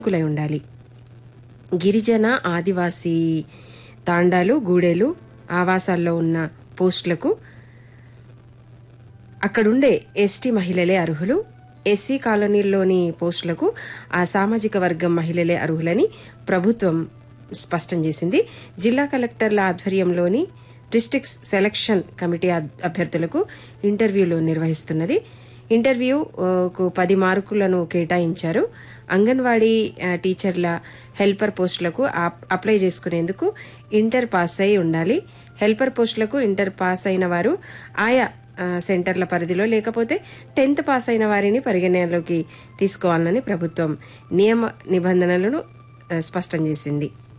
కులై ఉండాలి గిరిజన ఆదివాసీ తాండాలు గూడెలు ఆవాసాల్లో ఉన్న పోస్టులకు అక్కడుండే ఎస్టీ మహిళలే అర్హులు ఎస్సీ కాలనీల్లోని పోస్టులకు ఆ సామాజిక వర్గం మహిళలే అర్హులని ప్రభుత్వం స్పష్టం చేసింది జిల్లా కలెక్టర్ల ఆధ్వర్యంలోని డిస్టిక్స్ సెలక్షన్ కమిటీ అద్- అభ్యర్థులకు ఇంటర్వ్యూలు నిర్వహిస్తున్నది ఇంటర్వ్యూకు పది మార్కులను కేటాయించారు అంగన్వాడీ ఆ, టీచర్ల హెల్పర్ పోస్టులకు ఆప్- అప్లై చేసుకునేందుకు ఇంటర్ పాస్ అయి ఉండాలి హెల్పర్ పోస్టులకు ఇంటర్ పాస్ అయిన వారు ఆయా ఆ, సెంటర్ల పరిధిలో లేకపోతే టెన్త్ పాస్ అయిన వారిని పరిగణనలోకి తీసుకోవాలని ప్రభుత్వం నియమ నిబంధనలను ఆ, స్పష్టం చేసింది